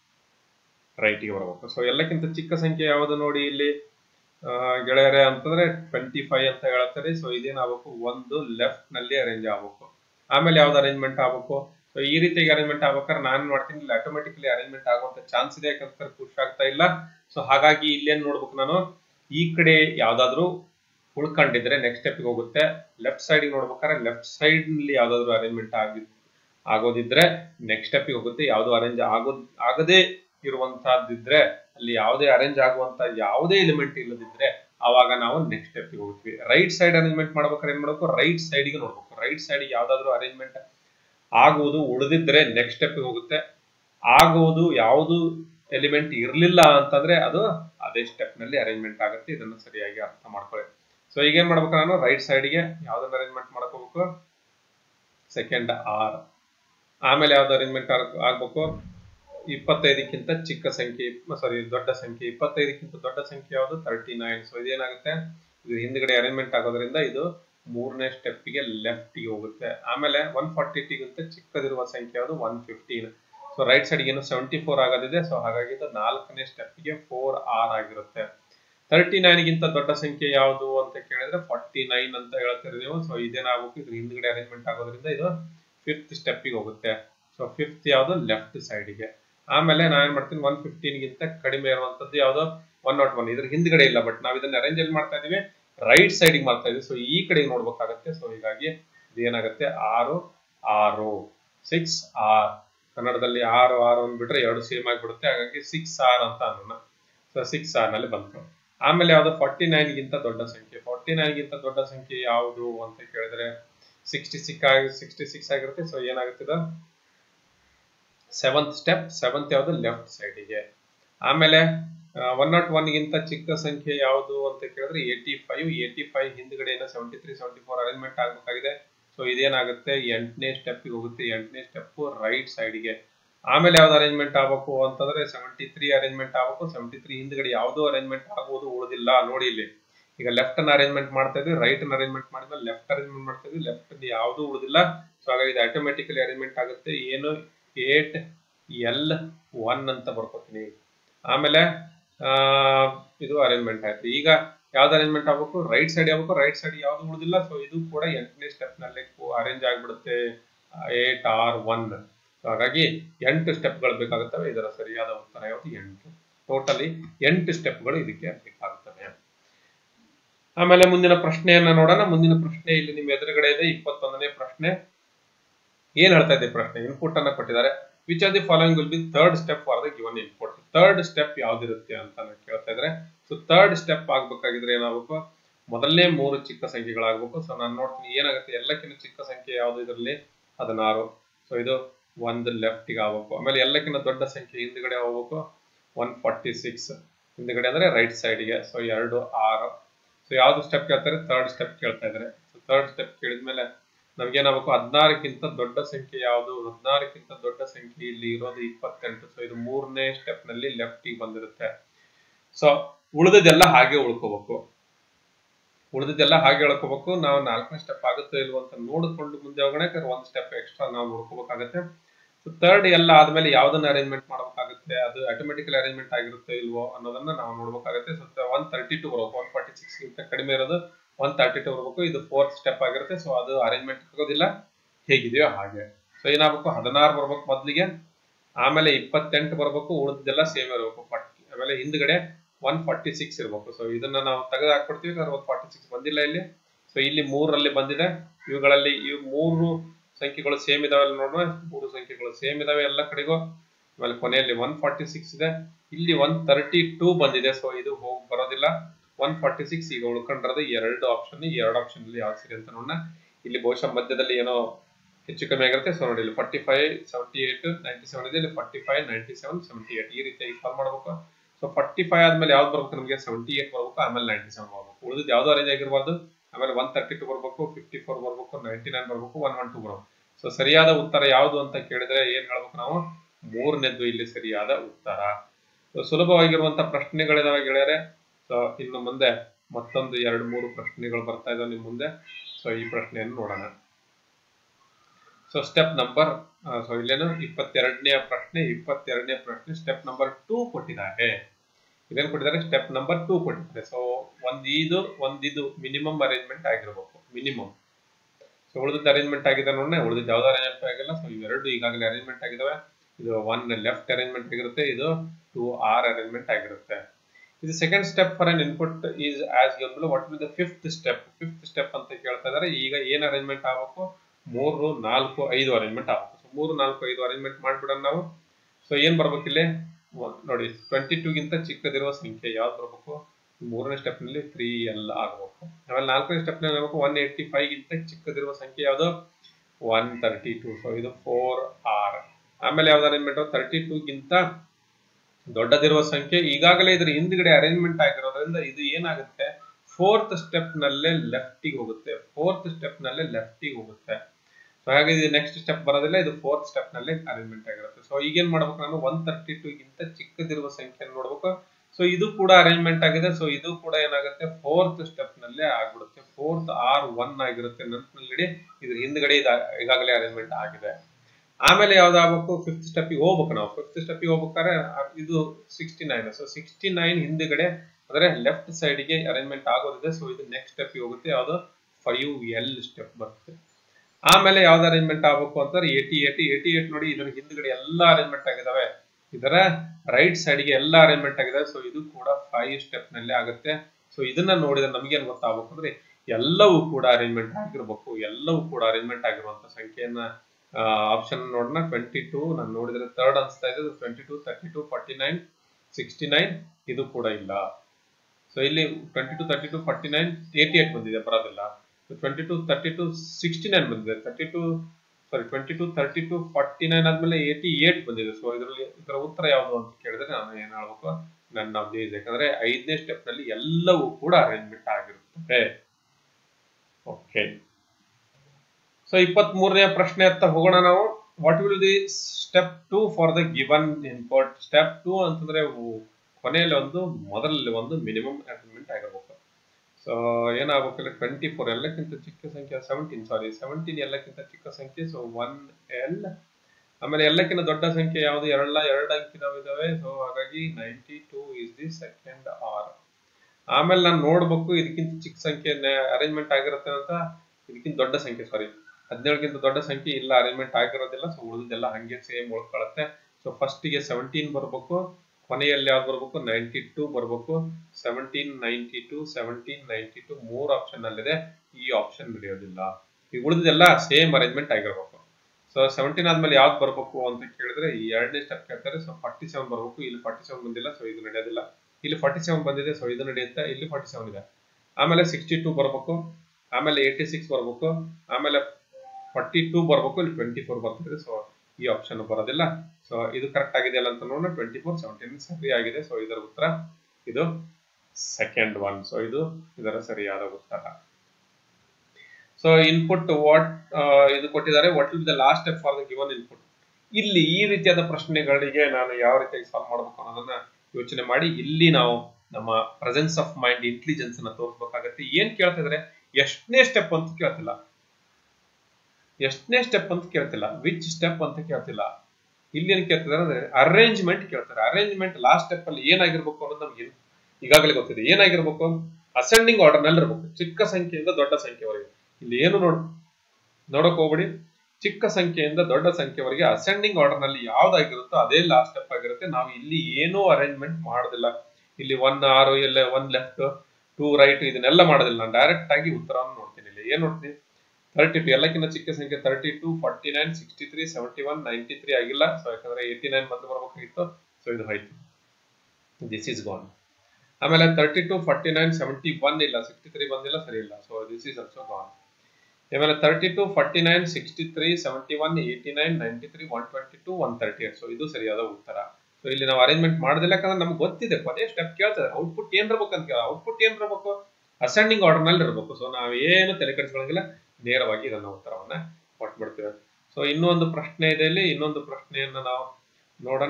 ರೈಟ್ ಗೆ ಬರಬೇಕು ಸೊ ಎಲ್ಲಕ್ಕಿಂತ ಚಿಕ್ಕ ಸಂಖ್ಯೆ ಯಾವುದು ನೋಡಿ ಇಲ್ಲಿ ಆ, ಗೆಳೆಯರೇ ಅಂತಂದ್ರೆ ಟ್ವೆಂಟಿ ಫೈವ್ ಅಂತ ಹೇಳ್ತಾರೆ ಸೊ ಇದೇನಾಗಬೇಕು ಒಂದು ಲೆಫ್ಟ್ ನಲ್ಲಿ ಅರೇಂಜ್ ಆಗ್ಬೇಕು ಆಮೇಲೆ ಯಾವ್ದು ಅರೇಂಜ್ಮೆಂಟ್ ಆಗ್ಬೇಕು ಸೊ ಈ ರೀತಿಯಾಗಿ ಅರೇಂಜ್ಮೆಂಟ್ ಆಗ್ಬೇಕಾದ್ರೆ ನಾನು ಮಾಡ್ತೀನಿ ಇಲ್ಲಿ ಆಟೋಮೆಟಿಕಲಿ ಅರೇಂಜ್ಮೆಂಟ್ ಆಗುವಂತ ಚಾನ್ಸ್ ಇದೆ ಯಾಕಂದ್ರೆ ಪುಷ್ ಆಗ್ತಾ ಇಲ್ಲ ಸೊ ಹಾಗಾಗಿ ಇಲ್ಲೇನ್ ನೋಡ್ಬೇಕು ನಾನು ಈ ಕಡೆ ಯಾವ್ದಾದ್ರು ಉಳ್ಕೊಂಡಿದ್ರೆ ನೆಕ್ಸ್ಟ್ ಸ್ಟೆಪ್ ಹೋಗುತ್ತೆ ಲೆಫ್ಟ್ ಸೈಡ್ ನೋಡ್ಬೇಕಾದ್ರೆ ಲೆಫ್ಟ್ ಸೈಡ್ ನಲ್ಲಿ ಯಾವ್ದಾದ್ರು ಅರೇಂಜ್ಮೆಂಟ್ ಆಗಿ ಆಗೋದಿದ್ರೆ ನೆಕ್ಸ್ಟ್ ಸ್ಟೆಪ್ ಹೋಗುತ್ತೆ ಯಾವ್ದು ಅರೇಂಜ್ ಆಗೋ ಆಗದೇ ಇರುವಂತಹದ್ದಿದ್ರೆ ಅಲ್ಲಿ ಯಾವುದೇ ಅರೇಂಜ್ ಆಗುವಂತ ಯಾವುದೇ ಎಲಿಮೆಂಟ್ ಇಲ್ಲದಿದ್ರೆ ಅವಾಗ ನಾವು ನೆಕ್ಸ್ಟ್ ಸ್ಟೆಪ್ ಹೋಗ್ತೀವಿ ರೈಟ್ ಸೈಡ್ ಅರೇಂಜ್ಮೆಂಟ್ ಮಾಡ್ಬೇಕಾದ್ರೆ ಏನ್ ಮಾಡ್ಬೇಕು ರೈಟ್ ಸೈಡ್ ಗೆ ನೋಡ್ಬೇಕು ರೈಟ್ ಸೈಡ್ ಯಾವ್ದಾದ್ರು ಅರೇಂಜ್ಮೆಂಟ್ ಆಗುವುದು ಉಳಿದಿದ್ರೆ ನೆಕ್ಸ್ಟ್ ಸ್ಟೆಪ್ ಹೋಗುತ್ತೆ ಆಗುವುದು ಯಾವುದು ಎಲಿಮೆಂಟ್ ಇರಲಿಲ್ಲ ಅಂತಂದ್ರೆ ಅದು ಅದೇ ಸ್ಟೆಪ್ ನಲ್ಲಿ ಅರೇಂಜ್ಮೆಂಟ್ ಆಗುತ್ತೆ ಇದನ್ನು ಸರಿಯಾಗಿ ಅರ್ಥ ಮಾಡ್ಕೊಳ್ಳಿ ಸೊ ಈಗ ಏನ್ ಮಾಡ್ಬೇಕು ನಾನು ರೈಟ್ ಸೈಡ್ಗೆ ಯಾವ್ದನ್ನ ಅರೇಂಜ್ಮೆಂಟ್ ಮಾಡ್ಕೋಬೇಕು ಸೆಕೆಂಡ್ ಆರ್ ಆಮೇಲೆ ಯಾವ್ದು ಅರೇಂಜ್ಮೆಂಟ್ ಆಗ್ಬೇಕು ಇಪ್ಪತ್ತೈದಕ್ಕಿಂತ ಚಿಕ್ಕ ಸಂಖ್ಯೆ ಸಾರಿ ದೊಡ್ಡ ಸಂಖ್ಯೆ ಇಪ್ಪತ್ತೈದಕ್ಕಿಂತ ದೊಡ್ಡ ಸಂಖ್ಯೆ ಯಾವುದು ತರ್ಟಿ ನೈನ್ ಸೊ ಇದೇನಾಗುತ್ತೆ ಇದು ಹಿಂದ್ಗಡೆ ಅರೇಂಜ್ಮೆಂಟ್ ಆಗೋದ್ರಿಂದ ಇದು ಮೂರನೇ ಸ್ಟೆಪ್ಗೆ ಲೆಫ್ಟ್ಗೆ ಹೋಗುತ್ತೆ ಆಮೇಲೆ ಒನ್ ಫಾರ್ಟಿ ಗಿಂತ ಚಿಕ್ಕದಿರುವ ಸಂಖ್ಯೆ ಯಾವುದು ಒನ್ ಫಿಫ್ಟೀನ್ ಸೊ ರೈಟ್ ಸೈಡ್ಗೆ ಏನು ಸೆವೆಂಟಿ ಫೋರ್ ಆಗೋದಿದೆ ಸೊ ಹಾಗಾಗಿ ಇದು ನಾಲ್ಕನೇ ಸ್ಟೆಪ್ಗೆ ಫೋರ್ ಆರ್ ಆಗಿರುತ್ತೆ ತರ್ಟಿ ಗಿಂತ ದೊಡ್ಡ ಸಂಖ್ಯೆ ಯಾವುದು ಅಂತ ಕೇಳಿದ್ರೆ ಫಾರ್ಟಿ ನೈನ್ ಅಂತ ಹೇಳ್ತೀರಿ ನೀವು ಸೊ ಇದೇನಾಗಬೇಕು ಇದ್ರ ಹಿಂದ್ಗಡೆ ಅರೇಂಜ್ಮೆಂಟ್ ಆಗೋದ್ರಿಂದ ಇದು ಫಿಫ್ತ್ ಸ್ಟೆಪ್ಗೆ ಹೋಗುತ್ತೆ ಸೊ ಫಿಫ್ತ್ ಯಾವುದು ಲೆಫ್ಟ್ ಸೈಡ್ಗೆ ಆಮೇಲೆ ನಾವೇನ್ ಮಾಡ್ತೀನಿ ಒನ್ ಗಿಂತ ಕಡಿಮೆ ಇರುವಂತದ್ದು ಯಾವ್ದು ಒನ್ ನಾಟ್ ಒನ್ ಇದ್ರ ಹಿಂದ್ಗಡೆ ಇಲ್ಲ ಬಟ್ ನಾವು ಇದನ್ನ ಅರೇಂಜ್ ಎಲ್ಲಿ ಮಾಡ್ತಾ ಇದೀವಿ ರೈಟ್ ಸೈಡ್ ಮಾಡ್ತಾ ಇದೀವಿ ಸೊ ಈ ಕಡೆ ನೋಡ್ಬೇಕಾಗತ್ತೆ ಸೊ ಹೀಗಾಗಿ ಇದೇನಾಗುತ್ತೆ ಆರು ಆರು ಸಿಕ್ಸ್ ಆರ್ ಕನ್ನಡದಲ್ಲಿ ಆರು ಆರು ಅಂದ್ಬಿಟ್ರೆ ಎರಡು ಸೇಮ್ ಆಗಿಬಿಡುತ್ತೆ ಹಾಗಾಗಿ ಸಿಕ್ಸ್ ಆರ್ ಅಂತ ಅನ್ನೋಣ ಸೊ ಸಿಕ್ಸ್ ಆರ್ ನಲ್ಲಿ ಬಂತು ಆಮೇಲೆ ಯಾವ್ದು ಫಾರ್ಟಿ ಗಿಂತ ದೊಡ್ಡ ಸಂಖ್ಯೆ ಫಾರ್ಟಿ ಗಿಂತ ದೊಡ್ಡ ಸಂಖ್ಯೆ ಯಾವುದು ಅಂತ ಕೇಳಿದ್ರೆ ಸಿಕ್ಸ್ಟಿ ಸಿಕ್ ಆಗಿ ಸಿಕ್ಸ್ಟಿ ಸಿಕ್ಸ್ ಆಗಿರುತ್ತೆ ಸೊ ಏನಾಗುತ್ತೆ ಇದು ಸೆವೆಂತ್ ಸ್ಟೆಪ್ ಸೆವೆಂತ್ ಯಾವುದು ಲೆಫ್ಟ್ ಸೈಡಿಗೆ ಆಮೇಲೆ ಒನ್ ನಾಟ್ ಒನ್ ಗಿಂತ ಚಿಕ್ಕ ಸಂಖ್ಯೆ ಯಾವುದು ಅಂತ ಕೇಳಿದ್ರೆ ಏಟಿ ಫೈವ್ ಏಟಿ ಫೈವ್ ಹಿಂದ್ಗಡೆ ಏನೋ seventy three seventy four arrangement ಆಗಬೇಕಾಗಿದೆ ಸೊ ಇದೇನಾಗುತ್ತೆ ಎಂಟನೇ ಸ್ಟೆಪ್ಗೆ ಹೋಗುತ್ತೆ ಎಂಟನೇ ಸ್ಟೆಪ್ ರೈಟ್ ಸೈಡ್ಗೆ ಆಮೇಲೆ ಯಾವ್ದು ಅರೇಂಜ್ಮೆಂಟ್ ಆಗಬೇಕು ಅಂತಂದ್ರೆ ಸೆವೆಂಟಿ ತ್ರೀ ಅರೇಂಜ್ಮೆಂಟ್ ಆಗಬೇಕು ಸೆವೆಂಟಿ ತ್ರೀ ಹಿಂದ್ಗಡೆ ಯಾವ್ದು ಅರೇಂಜ್ಮೆಂಟ್ ಆಗುವುದು ಉಳಿದಿಲ್ಲ ನೋಡಿ ಇಲ್ಲಿ ಈಗ ಲೆಫ್ಟ್ ಅನ್ನ ಅರೇಂಜ್ಮೆಂಟ್ ಮಾಡ್ತಾ ಇದ್ವಿ ರೈಟ್ ಅನ್ನ ಅರೇಂಜ್ಮೆಂಟ್ ಮಾಡಿದ್ಮೇಲೆ ಲೆಫ್ಟ್ ಅರೇಂಜ್ಮೆಂಟ್ ಮಾಡ್ತಾ ಇದ್ವಿ ಲೆಫ್ಟ್ ಯಾವ್ದು ಉಳಿದಿಲ್ಲ ಸೊ ಹಾಗಾಗಿ ಇದು ಆಟೋಮೆಟಿಕಲಿ ಅರೇಂಜ್ಮೆಂಟ್ ಆಗುತ್ತೆ ಏನು ಏಟ್ ಎಲ್ ಒನ್ ಅಂತ ಬರ್ಕೋತೀನಿ ಆಮೇಲೆ ಆ, ಇದು ಅರೇಂಜ್ಮೆಂಟ್ ಆಯ್ತು ಈಗ ಯಾವ್ದು ಅರೇಂಜ್ಮೆಂಟ್ ಆಗ್ಬೇಕು ರೈಟ್ ಸೈಡ್ ಆಗ್ಬೇಕು ರೈಟ್ ಸೈಡ್ ಯಾವ್ದು ಉಳಿದಿಲ್ಲ ಸೊ ಇದು ಕೂಡ ಎಂಟನೇ ಸ್ಟೆಪ್ ನಲ್ಲಿ ಅರೇಂಜ್ ಆಗ್ಬಿಡುತ್ತೆ ಏಟ್ ಆರ್ ಒನ್ ಹಾಗಾಗಿ ಎಂಟು ಸ್ಟೆಪ್ಗಳು ಬೇಕಾಗುತ್ತವೆ ಇದರ ಸರಿಯಾದ ಉತ್ತರ ಯಾವುದು ಎಂಟು ಟೋಟಲಿ ಎಂಟು ಸ್ಟೆಪ್ಗಳು ಇದಕ್ಕೆ ಬೇಕಾಗುತ್ತವೆ ಆಮೇಲೆ ಮುಂದಿನ ಪ್ರಶ್ನೆಯನ್ನ ನೋಡೋಣ ಮುಂದಿನ ಪ್ರಶ್ನೆ ಇಲ್ಲಿ ನಿಮ್ಮ ಎದುರುಗಡೆ ಇದೆ ಇಪ್ಪತ್ತೊಂದನೇ ಪ್ರಶ್ನೆ ಏನ್ ಹೇಳ್ತಾ ಇದೆ ಪ್ರಶ್ನೆ ಇನ್ಪುಟ್ ಅನ್ನ ಕೊಟ್ಟಿದ್ದಾರೆ which are the following will be third step for the given input third step ಯಾವ್ದಿರುತ್ತೆ ಅಂತ ನಾನು ಕೇಳ್ತಾ ಇದ್ರೆ ಸೊ ಥರ್ಡ್ ಸ್ಟೆಪ್ ಆಗ್ಬೇಕಾಗಿದ್ರೆ ಏನಾಗಬೇಕು ಮೊದಲನೇ ಮೂರು ಚಿಕ್ಕ ಸಂಖ್ಯೆಗಳಾಗಬೇಕು ಸೊ ನಾನು ನೋಡ್ತೀನಿ ಏನಾಗುತ್ತೆ ಎಲ್ಲಕ್ಕಿಂತ ಚಿಕ್ಕ ಸಂಖ್ಯೆ ಯಾವುದು ಇದರಲ್ಲಿ ಹದಿನಾರು ಸೊ ಇದು ಒಂದು ಲೆಫ್ಟಿಗೆ ಆಗ್ಬೇಕು ಆಮೇಲೆ ಎಲ್ಲಕ್ಕಿಂತ ದೊಡ್ಡ ಸಂಖ್ಯೆ ಹಿಂದ್ಗಡೆ ಹೋಗ್ಬೇಕು ಒನ್ ಫಾರ್ಟಿ ಸಿಕ್ಸ್ ಹಿಂದ್ಗಡೆ ಅಂದ್ರೆ ರೈಟ್ ಸೈಡ್ಗೆ ಸೊ ಎರಡು ಆರು ಸೊ ಯಾವ್ದು ಸ್ಟೆಪ್ ಕೇಳ್ತಾರೆ ಥರ್ಡ್ ಸ್ಟೆಪ್ ಕೇಳ್ತಾ ಇದ್ದಾರೆ ಸೊ ಥರ್ಡ್ ಸ್ಟೆಪ್ ಕೇಳಿದ್ಮೇಲೆ ನಮ್ಗೆ ಏನಾಗಬೇಕು ಹದಿನಾರಕ್ಕಿಂತ ದೊಡ್ಡ ಸಂಖ್ಯೆ ಯಾವುದು ಹದಿನಾರಕ್ಕಿಂತ ದೊಡ್ಡ ಸಂಖ್ಯೆ ಇಲ್ಲಿ ಇರೋದು ಇಪ್ಪತ್ತೆಂಟು ಸೊ ಇದು ಮೂರನೇ ಸ್ಟೆಪ್ ನಲ್ಲಿ ಲೆಫ್ಟಿಗೆ ಬಂದಿರುತ್ತೆ ಸೊ ಉಳಿದದೆಲ್ಲ ಹಾಗೆ ಉಳ್ಕೋಬೇಕು ಉಳಿದದೆಲ್ಲ ಹಾಗೆ ಹೇಳ್ಕೋಬೇಕು ನಾವು ನಾಲ್ಕನೇ ಸ್ಟೆಪ್ ಆಗುತ್ತೋ ಇಲ್ವೋ ಅಂತ ನೋಡಿಕೊಂಡು ಮುಂದೆ ಹೋಗೋಣ ಒಂದು ಸ್ಟೆಪ್ ಎಕ್ಸ್ಟ್ರಾ ನಾವು ನೋಡ್ಕೋಬೇಕಾಗತ್ತೆ ಸೊ ಥರ್ಡ್ ಎಲ್ಲ ಆದ್ಮೇಲೆ ಯಾವ್ದನ್ನ ಅರೇಂಜ್ಮೆಂಟ್ ಮಾಡಬೇಕಾಗುತ್ತೆ ಅದು ಆಟೋಮೆಟಿಕಲ್ ಅರೇಂಜ್ಮೆಂಟ್ ಆಗಿರುತ್ತೆ ಇಲ್ವೋ ಅನ್ನೋದನ್ನ ನಾವು ನೋಡ್ಬೇಕಾಗುತ್ತೆ ಸೊ ಒನ್ ತರ್ಟಿ ಟು ಬರಬೇಕು ಒನ್ ಫಾರ್ಟಿ ಸಿಕ್ಸ್ ಗಿಂತ ಕಡಿಮೆ ಇರೋದು ಒನ್ ತರ್ಟಿ ಟು ಬರಬೇಕು ಇದು ಫೋರ್ತ್ ಸ್ಟೆಪ್ ಆಗಿರುತ್ತೆ ಸೊ ಅದು ಅರೇಂಜ್ಮೆಂಟ್ ಆಗೋದಿಲ್ಲ ಹೇಗಿದೆಯೋ ಹಾಗೆ ಸೊ ಏನಾಗಬೇಕು ಹದಿನಾರು ಬರ್ಬೇಕು ಮೊದಲಿಗೆ ಆಮೇಲೆ ಇಪ್ಪತ್ತೆಂಟು ಬರ್ಬೇಕು ಉಳಿದೆಲ್ಲ ಸೇಮ್ ಇರಬೇಕು ಆಮೇಲೆ ಹಿಂದ್ಗಡೆ ಒನ್ ಫಾರ್ಟಿ ಸಿಕ್ಸ್ ಇರಬೇಕು ಸೊ ಇದನ್ನ ನಾವು ತೆಗೆದು ಹಾಕ್ಬಿಡ್ತೀವಿ ಒನ್ ಫಾರ್ಟಿ ಸಿಕ್ಸ್ ಬಂದಿಲ್ಲ ಇಲ್ಲಿ ಸೊ ಇಲ್ಲಿ ಮೂರಲ್ಲಿ ಬಂದಿದೆ ಇವುಗಳಲ್ಲಿ ಈ ಮೂರು ಸಂಖ್ಯೆಗಳು ಸೇಮ್ ಇದಾವೆ ನೋಡೋಣ ಮೂರು ಸಂಖ್ಯೆಗಳು ಸೇಮ್ ಇದಾವೆ ಎಲ್ಲ ಕಡೆಗೂ ಆಮೇಲೆ ಕೊನೆಯಲ್ಲಿ ಒನ್ ಫಾರ್ಟಿ ಸಿಕ್ಸ್ ಇದೆ ಇಲ್ಲಿ ಒನ್ ತರ್ಟಿ ಟೂ ಬಂದಿದೆ ಸೊ ಇದು ಹೋಗಿ ಬರೋದಿಲ್ಲ ಒನ್ ಫಾರ್ಟಿ ಸಿಕ್ಸ್ ಈಗ ಉಳ್ಕೊಂಡಿರೋದು ಎರಡು ಆಪ್ಷನ್ ಈ ಎರಡು ಆಪ್ಷನ್ ಅಲ್ಲಿ ಯಾವ್ದು ಸರಿ ಅಂತ ನೋಡೋಣ ಇಲ್ಲಿ ಬಹುಶಃ ಮಧ್ಯದಲ್ಲಿ ಏನೋ ಹೆಚ್ಚು ಕಮ್ಮಿ ಆಗಿರುತ್ತೆ ಸೊ ನೋಡಿ ಇಲ್ಲಿ forty five seventy eight ninety seven ಇದೆ ಇಲ್ಲಿ forty five ninety seven seventy eight ಈ ರೀತಿಯಾಗಿ ಸಾಲ್ವ್ ಮಾಡಬೇಕು ಸೊ ಫಾರ್ಟಿ ಫೈವ್ ಆದ್ಮೇಲೆ ಯಾವ್ದು ಬರ್ಬೇಕು ನಮಗೆ ಸೆವೆಂಟಿ ಏಟ್ ಬರ್ಬೇಕು ಆಮೇಲೆ ನೈಂಟಿ ಸೆವೆನ್ ಬರ್ಬೇಕು ಉಳಿದು ಯಾವ್ದು ಅರೇಂಜ್ ಆಗಿರಬಾರ್ದು ಆಮೇಲೆ ಒನ್ ತರ್ಟಿ ಟು ಬರ್ಬೇಕು ಫಿಫ್ಟಿ ಫೋರ್ ಬರ್ಬೇಕು ನೈಂಟಿ ನೈನ್ ಬರ್ಬೇಕು ಒನ್ ಒನ್ ಟು ಬರ್ಬೇಕು ಸೊ ಸರಿಯಾದ ಉತ್ತರ ಯಾವುದು ಅಂತ ಕೇಳಿದ್ರೆ ಏನ್ ಹೇಳ್ಬೇಕು ನಾವು ಮೂರನೇದ್ದು ಇಲ್ಲಿ ಸರಿಯಾದ ಉತ್ತರ ಸೊ ಸುಲಭವಾಗಿರುವಂತ ಪ್ರಶ್ನೆಗಳಿದಾವೆ ಗೆಳೆಯರೆ ಸೊ ಇನ್ನು ಮುಂದೆ ಮತ್ತೊಂದು ಎರಡು ಮೂರು ಪ್ರಶ್ನೆಗಳು ಬರ್ತಾ ಇದಾವೆ ನಿಮ್ ಮುಂದೆ ಸೊ ಈ ಪ್ರಶ್ನೆಯನ್ನು ನೋಡೋಣ ಸೊ ಸ್ಟೆಪ್ ನಂಬರ್ ಸೊ ಇಲ್ಲೇನು ಇಪ್ಪತ್ತೆರಡನೇ ಪ್ರಶ್ನೆ ಇಪ್ಪತ್ತೆರಡನೇ ಪ್ರಶ್ನೆ ಸ್ಟೆಪ್ ನಂಬರ್ ಟೂ ಕೊಟ್ಟಿದ್ದಾರೆ ಇದೇನು ಕೊಟ್ಟಿದ್ದಾರೆ ಸ್ಟೆಪ್ ನಂಬರ್ ಟೂ ಕೊಟ್ಟಿದ್ದಾರೆ ಸೊ ಒಂದ್ ಇದು ಒಂದಿದು ಮಿನಿಮಮ್ ಅರೇಂಜ್ಮೆಂಟ್ ಆಗಿರ್ಬೇಕು ಮಿನಿಮಮ್ ಸೊ ಉಳಿದದ್ದು ಅರೇಂಜ್ಮೆಂಟ್ ಆಗಿದೆ ನೋಡೋಣ ಉಳಿದದ್ದು ಯಾವ್ದು ಅರೇಂಜ್ಮೆಂಟ್ ಆಗಿಲ್ಲ ಸೊ ಇವೆರಡು ಈಗಾಗಲೇ ಅರೇಂಜ್ಮೆಂಟ್ ಆಗಿದಾವೆ ಇದು ಒನ್ ಲೆಫ್ಟ್ ಅರೇಂಜ್ಮೆಂಟ್ ಆಗಿರುತ್ತೆ ಇದು ಟೂ ಆರ್ ಅರೇಂಜ್ಮೆಂಟ್ ಆಗಿರುತ್ತೆ ಇದು second step for an input is as given what will the fifth step fifth step ಅಂತ ಕೇಳ್ತಾ ಇದಾರೆ ಈಗ ಏನ್ ಅರೇಂಜ್ಮೆಂಟ್ ಆಗಬೇಕು ಮೂರು ನಾಲ್ಕು ಐದು ಅರೇಂಜ್ಮೆಂಟ್ ಆಗಬೇಕು ಸೊ ಮೂರು ನಾಲ್ಕು ಐದು ಅರೇಂಜ್ಮೆಂಟ್ ಮಾಡ್ಬಿಡೋಣ ನಾವು ಸೊ ಏನ್ ಬರ್ಬೇಕು ಇಲ್ಲಿ ನೋಡಿ ಟ್ವೆಂಟಿ ಟೂ ಗಿಂತ ಚಿಕ್ಕದಿರುವ ಸಂಖ್ಯೆ ಯಾವ್ದು ಬರ್ಬೇಕು ಮೂರನೇ ಸ್ಟೆಪ್ ನಲ್ಲಿ ತ್ರೀ ಎಲ್ ಆಗಬೇಕು ಆಮೇಲೆ ನಾಲ್ಕನೇ ಸ್ಟೆಪ್ ನಲ್ಲಿ ಆಗಬೇಕು ಒನ್ ಏಯ್ಟಿ ಫೈವ್ ಗಿಂತ ಚಿಕ್ಕದಿರುವ ಸಂಖ್ಯೆ ಯಾವುದು ಒನ್ ತರ್ಟಿ ಟೂ ಸೊ ಇದು ಫೋರ್ ಆರ್ ಆಮೇಲೆ ಯಾವ್ದು ಅರೇಂಜ್ಮೆಂಟ್ ತರ್ಟಿ ಟೂ ಗಿಂತ ದೊಡ್ಡದಿರುವ ಸಂಖ್ಯೆ ಈಗಾಗಲೇ ಇದ್ರ ಹಿಂದ್ಗಡೆ ಅರೇಂಜ್ಮೆಂಟ್ ಆಗಿರೋದ್ರಿಂದ ಇದು ಏನಾಗುತ್ತೆ ಫೋರ್ತ್ ಸ್ಟೆಪ್ ನಲ್ಲೇ ಲೆಫ್ಟಿಗೆ ಹೋಗುತ್ತೆ ಫೋರ್ತ್ ಸ್ಟೆಪ್ ನಲ್ಲೇ ಲೆಫ್ಟಿಗೆ ಹೋಗುತ್ತೆ ಸೊ ಹಾಗಾಗಿ ಇದು ನೆಕ್ಸ್ಟ್ ಸ್ಟೆಪ್ ಬರೋದಿಲ್ಲ ಇದು ಫೋರ್ತ್ ಸ್ಟೆಪ್ ನಲ್ಲಿ ಅರೇಂಜ್ಮೆಂಟ್ ಆಗಿರುತ್ತೆ ಸೊ ಈಗೇನ್ ಮಾಡ್ಬೇಕು ನಾನು ಒನ್ ತರ್ಟಿ ಟೂ ಗಿಂತ ಚಿಕ್ಕದಿರುವ ಸಂಖ್ಯೆ ನೋಡ್ಬೇಕು ಸೊ ಇದು ಕೂಡ ಅರೇಂಜ್ಮೆಂಟ್ ಆಗಿದೆ ಸೊ ಇದು ಕೂಡ ಏನಾಗುತ್ತೆ ಫೋರ್ತ್ ಸ್ಟೆಪ್ ನಲ್ಲೇ ಆಗ್ಬಿಡುತ್ತೆ ಫೋರ್ತ್ ಆರ್ ಒನ್ ಆಗಿರುತ್ತೆ ನೆನಪಿನಲ್ಲಿ ಇದ್ರ ಹಿಂದ್ಗಡೆ ಇದು ಈಗಾಗಲೇ ಅರೇಂಜ್ಮೆಂಟ್ ಆಗಿದೆ ಆಮೇಲೆ ಯಾವ್ದಾಗಬೇಕು ಫಿಫ್ತ್ ಸ್ಟೆಪ್ಗೆ ಹೋಗ್ಬೇಕು ನಾವು ಫಿಫ್ತ್ ಸ್ಟೆಪ್ಗೆ ಹೋಗ್ಬೇಕಾದ್ರೆ ಇದು sixty nine so sixty nine ಹಿಂದ್ಗಡೆ ಅಂದ್ರೆ ಲೆಫ್ಟ್ ಸೈಡ್ಗೆ ಅರೇಂಜ್ಮೆಂಟ್ ಆಗೋದಿದೆ ಸೊ ಇದು ನೆಕ್ಸ್ಟ್ ಸ್ಟೆಪ್ಗೆ ಹೋಗುತ್ತೆ ಯಾವ್ದು ಫೈವ್ ಎಲ್ ಸ್ಟೆಪ್ ಬರುತ್ತೆ ಆಮೇಲೆ ಯಾವ್ದು ಅರೇಂಜ್ಮೆಂಟ್ ಆಗಬೇಕು ಅಂತಂದ್ರೆ ಏಟಿ ಏಟಿ ಏಟಿ ಏಟ್ ನೋಡಿ ಇದರ ಹಿಂದ್ಗಡೆ ಎಲ್ಲ ಅರೇಂಜ್ಮೆಂಟ್ ಆಗಿದಾವೆ ಇದರ ರೈಟ್ ಸೈಡ್ಗೆ ಎಲ್ಲ ಅರೇಂಜ್ಮೆಂಟ್ ಆಗಿದೆ ಸೊ ಇದು ಕೂಡ ಫೈವ್ ಸ್ಟೆಪ್ ನಲ್ಲಿ ಆಗುತ್ತೆ ಸೊ ಇದನ್ನ ನೋಡಿದ್ರೆ ನಮ್ಗೇನ್ ಗೊತ್ತಾಗಬೇಕು ಅಂದ್ರೆ ಎಲ್ಲವೂ ಕೂಡ ಅರೇಂಜ್ಮೆಂಟ್ ಆಗಿರ್ಬೇಕು ಎಲ್ಲವೂ ಕೂಡ ಅರೇಂಜ್ಮೆಂಟ್ ಆಗಿರುವಂತ ಸಂಖ್ಯೆಯನ್ನ ಆಪ್ಷನ್ ನೋಡೋಣ ಟ್ವೆಂಟಿ ಟೂ ನಾನು ನೋಡಿದ್ರೆ ಥರ್ಡ್ ಅನ್ಸ್ತಾ ಇದೆ twenty two thirty two forty nine sixty nine ಇದು ಕೂಡ ಇಲ್ಲ ಸೊ ಇಲ್ಲಿ twenty two thirty two forty nine eighty eight ಬಂದಿದೆ ಬರೋದಿಲ್ಲ twenty two thirty two sixty nine ಬಂದಿದೆ thirty two sorry twenty two thirty two forty nine ಆದ್ಮೇಲೆ eighty eight ಬಂದಿದೆ so ಇದರಲ್ಲಿ ಇದರ ಉತ್ತರ ಯಾವುದು ಅಂತ ಕೇಳಿದ್ರೆ ನಾನು ಏನ್ ಹೇಳ್ಬೇಕು ನನ್ನ ಆಫ್ ದೀಸ್ ಯಾಕಂದ್ರೆ ಐದನೇ ಸ್ಟೆಪ್ ನಲ್ಲಿ ಎಲ್ಲವೂ ಕೂಡ ಅರೇಂಜ್ಮೆಂಟ್ ಆಗಿರುತ್ತದೆ ಓಕೆ ಸೊ ಇಪ್ಪತ್ತ್ ಮೂರನೇ ಪ್ರಶ್ನೆ ಅಂತ ಹೋಗೋಣ ನಾವು what will the step two for the given input step two ಅಂತಂದ್ರೆ ಕೊನೆಯಲ್ಲಿ ಒಂದು ಮೊದಲಲ್ಲಿ ಒಂದು ಮಿನಿಮಮ್ ಅರೇಂಜ್ಮೆಂಟ್ ಆಗಿರ್ಬೇಕು ಸೊ ಏನಾಗಬೇಕಂದ್ರೆ ಟ್ವೆಂಟಿ ಫೋರ್ ಎಲ್ಲಕ್ಕಿಂತ ಚಿಕ್ಕ ಸಂಖ್ಯೆ ಸೆವೆಂಟೀನ್ ಸಾರಿ ಸೆವೆಂಟೀನ್ ಎಲ್ಲಕ್ಕಿಂತ ಚಿಕ್ಕ ಸಂಖ್ಯೆ ಸೊ ಒನ್ ಎಲ್ ಆಮೇಲೆ ಎಲ್ಲಕ್ಕಿಂತ ದೊಡ್ಡ ಸಂಖ್ಯೆ ಯಾವುದು ಎರಡ ಎರಡು ಅಂಕಿನವು ಇದಾವೆ ಸೊ ಹಾಗಾಗಿ ninety two is the second or ಆಮೇಲೆ ನಾನು ನೋಡ್ಬೇಕು ಇದಕ್ಕಿಂತ ಚಿಕ್ಕ ಸಂಖ್ಯೆ ಅರೇಂಜ್ಮೆಂಟ್ ಆಗಿರುತ್ತೆ ಅಂತ ಇದಕ್ಕಿಂತ ದೊಡ್ಡ ಸಂಖ್ಯೆ ಸಾರಿ ಹದಿನೇಳಕ್ಕಿಂತ ದೊಡ್ಡ ಸಂಖ್ಯೆ ಇಲ್ಲ ಅರೇಂಜ್ಮೆಂಟ್ ಆಗಿರೋದಿಲ್ಲ ಸೊ ಉಳಿದೆಲ್ಲ ಹಂಗೆ ಸೇಮ್ ಉಳ್ಕೊಳತ್ತೆ ಸೊ ಫಸ್ಟಿಗೆ ಸೆವೆಂಟೀನ್ ಬರ್ಬೇಕು ಕೊನೆಯಲ್ಲಿ ಯಾವ್ದು ಬರ್ಬೇಕು ನೈಂಟಿ ಟೂ ಬರ್ಬೇಕು seventeen ninety two seventeen ninety two ಮೂರು ಆಪ್ಷನ್ ಅಲ್ಲಿದೆ ಈ ಆಪ್ಷನ್ ನಡೆಯೋದಿಲ್ಲ ಈಗ ಉಳಿದೆಲ್ಲ ಸೇಮ್ ಅರೇಂಜ್ಮೆಂಟ್ ಆಗಿರ್ಬೇಕು ಸೊ ಸೆವೆಂಟೀನ್ ಆದ್ಮೇಲೆ ಯಾವ್ದು ಬರ್ಬೇಕು ಅಂತ ಕೇಳಿದ್ರೆ ಈ ಎರಡನೇ ಸ್ಟೆಪ್ ಕೇಳ್ತಾರೆ ಸೊ ಫಾರ್ಟಿ ಸೆವೆನ್ ಬರ್ಬೇಕು ಇಲ್ಲಿ ಫಾರ್ಟಿ ಸೆವೆನ್ ಬಂದಿಲ್ಲ ಸೊ ಇದು ನಡೆಯೋದಿಲ್ಲ ಇಲ್ಲಿ ಫಾರ್ಟಿ ಸೆವೆನ್ ಬಂದಿದೆ ಸೊ ಇದು ನಡೆಯುತ್ತೆ ಇಲ್ಲಿ ಫಾರ್ಟಿ ಸೆವೆನ್ ಇದೆ ಆಮೇಲೆ ಸಿಕ್ಸ್ಟಿ ಟೂ ಬರಬೇಕು ಆಮೇಲೆ ಏಯ್ಟಿ ಸಿಕ್ಸ್ ಬರಬೇಕು ಆಮೇಲೆ ಫಾರ್ಟಿ ಟೂ ಬರಬೇಕು ಇಲ್ಲಿ ಟ್ವೆಂಟಿ ಫೋರ್ ಬರ್ತದೆ ಸೊ ಈ ಆಪ್ಷನ್ ಬರೋದಿಲ್ಲ ಸೊ ಇದು ಕರೆಕ್ಟ್ ಆಗಿದೆಯಲ್ಲ ಅಂತ ನೋಡೋಣ ಟ್ವೆಂಟಿ ಫೋರ್ ಸೆವೆಂಟೀನ್ ಸರಿ ಆಗಿದೆ ಸೊ ಇದರ ಉತ್ತರ ಇದು ಸೆಕೆಂಡ್ ಒನ್ ಸೊ ಇದು ಇದರ ಸರಿಯಾದ ಉತ್ತರ ಸೊ ಇನ್ಪುಟ್ ವಾಟ್ ಇದು ಕೊಟ್ಟಿದ್ದಾರೆ what will the last step for the given input ಇಲ್ಲಿ ಈ ರೀತಿಯಾದ ಪ್ರಶ್ನೆಗಳಿಗೆ ನಾನು ಯಾವ ರೀತಿಯಾಗಿ ಸಾಲ್ವ್ ಮಾಡಬೇಕು ಅನ್ನೋದನ್ನ ಯೋಚನೆ ಮಾಡಿ ಇಲ್ಲಿ ನಾವು ನಮ್ಮ ಪ್ರೆಸೆನ್ಸ್ ಆಫ್ ಮೈಂಡ್ ಇಂಟೆಲಿಜೆನ್ಸ್ ಅನ್ನ ತೋರಿಸಬೇಕಾಗತ್ತೆ ಏನ್ ಕೇಳ್ತಾ ಇದ್ರೆ ಎಷ್ಟನೇ ಸ್ಟೆಪ್ ಅಂತ ಕೇಳ್ತಿಲ್ಲ ಎಷ್ಟನೇ ಸ್ಟೆಪ್ ಅಂತ ಕೇಳ್ತಿಲ್ಲ ವಿಚ್ ಸ್ಟೆಪ್ ಅಂತ ಕೇಳ್ತಿಲ್ಲ ಇಲ್ಲಿ ಏನ್ ಕೇಳ್ತಿದ್ದಾರೆ ಅಂದ್ರೆ ಅರೇಂಜ್ಮೆಂಟ್ ಕೇಳ್ತಾರೆ ಅರೇಂಜ್ಮೆಂಟ್ ಲಾಸ್ಟ್ ಸ್ಟೆಪ್ ಅಲ್ಲಿ ಏನಾಗಿರ್ಬೇಕು ಅನ್ನೋದು ನಮ್ಗೆ ಈಗಾಗಲೇ ಗೊತ್ತಿದೆ ಏನಾಗಿರ್ಬೇಕು ಅಸೆಂಡಿಂಗ್ ಆರ್ಡರ್ ನಲ್ಲಿ ಇರ್ಬೇಕು ಚಿಕ್ಕ ಸಂಖ್ಯೆಯಿಂದ ದೊಡ್ಡ ಸಂಖ್ಯೆವರೆಗೆ ಇಲ್ಲಿ ಏನು ನೋಡ್ ನೋಡಕ್ ಹೋಗ್ಬಿಡಿ ಚಿಕ್ಕ ಸಂಖ್ಯೆಯಿಂದ ದೊಡ್ಡ ಸಂಖ್ಯೆವರೆಗೆ ಅಸೆಂಡಿಂಗ್ ಆರ್ಡರ್ ನಲ್ಲಿ ಯಾವ್ದಾಗಿರುತ್ತೋ ಅದೇ ಲಾಸ್ಟ್ ಸ್ಟೆಪ್ ಆಗಿರುತ್ತೆ ನಾವು ಇಲ್ಲಿ ಏನೂ ಅರೇಂಜ್ಮೆಂಟ್ ಮಾಡೋದಿಲ್ಲ ಇಲ್ಲಿ ಒನ್ ಆರು ಎಲ್ಲ ಒನ್ ಲೆಫ್ಟ್ ಟೂ ರೈಟ್ ಇದನ್ನೆಲ್ಲ ಮಾಡೋದಿಲ್ಲ ನಾನು ಡೈರೆಕ್ಟ್ ಆಗಿ ಉತ್ತರವನ್ನು ನೋಡ್ತೀನಿ ಇಲ್ಲಿ ಏನ್ ನೋಡ್ತೀನಿ ತರ್ಟಿ ಟು ಎಲ್ಲಕ್ಕಿಂತ ಚಿಕ್ಕ ಸಂಖ್ಯೆ thirty two forty nine sixty three seventy one ninety three ಆಗಿಲ್ಲ ಸೊ ಯಾಕಂದ್ರೆ ಏಯ್ಟಿ ನೈನ್ ಬಂದು ಬರ್ಬೇಕಾಗಿತ್ತು ಸೊ ಇದು ಹೋಯ್ತು ದಿಸ್ ಈಸ್ ಗಾನ್ ಆಮೇಲೆ thirty two forty nine seventy one ಇಲ್ಲ ಸಿಕ್ಸ್ಟಿ ತ್ರೀ ಬಂದಿಲ್ಲ ಸರಿ ಇಲ್ಲ so this is also gone ಆಮೇಲೆ thirty two forty nine sixty three seventy one eighty nine ninety three one twenty two one thirty eight so ಇದು ಸರಿಯಾದ ಉತ್ತರ so ಇಲ್ಲಿ ನಾವು ಅರೇಂಜ್ಮೆಂಟ್ ಮಾಡೋದಿಲ್ಲ ಯಾಕಂದ್ರೆ ನಮ್ಗೆ ಗೊತ್ತಿದೆ ಕೊನೆ ಸ್ಟೆಪ್ ಕೇಳ್ತದೆ ಔಟ್ಪುಟ್ ಏನ್ ಇರ್ಬೇಕು ಅಂತ ಕೇಳ ಔಟ್ಪುಟ್ ಏನ್ ಇರಬೇಕು ಅಸೆಂಡಿಂಗ್ ಆರ್ಡರ್ ನಲ್ಲಿ ಇರಬೇಕು ಸೊ ನಾವು ಏನು ತಲೆ ಕೆಡಿಸ್ಕೊಳ್ಳಂಗಿಲ್ಲ ನೇರವಾಗಿ ಇದನ್ನ ಉತ್ತರವನ್ನ ಕೊಟ್ಬಿಡ್ತೇವೆ ಸೊ ಇನ್ನೊಂದು ಪ್ರಶ್ನೆ ಇದೆ ಇಲ್ಲಿ ಇನ್ನೊಂದು ಪ್ರಶ್ನೆಯನ್ನ ನಾವು ನೋಡೋಣ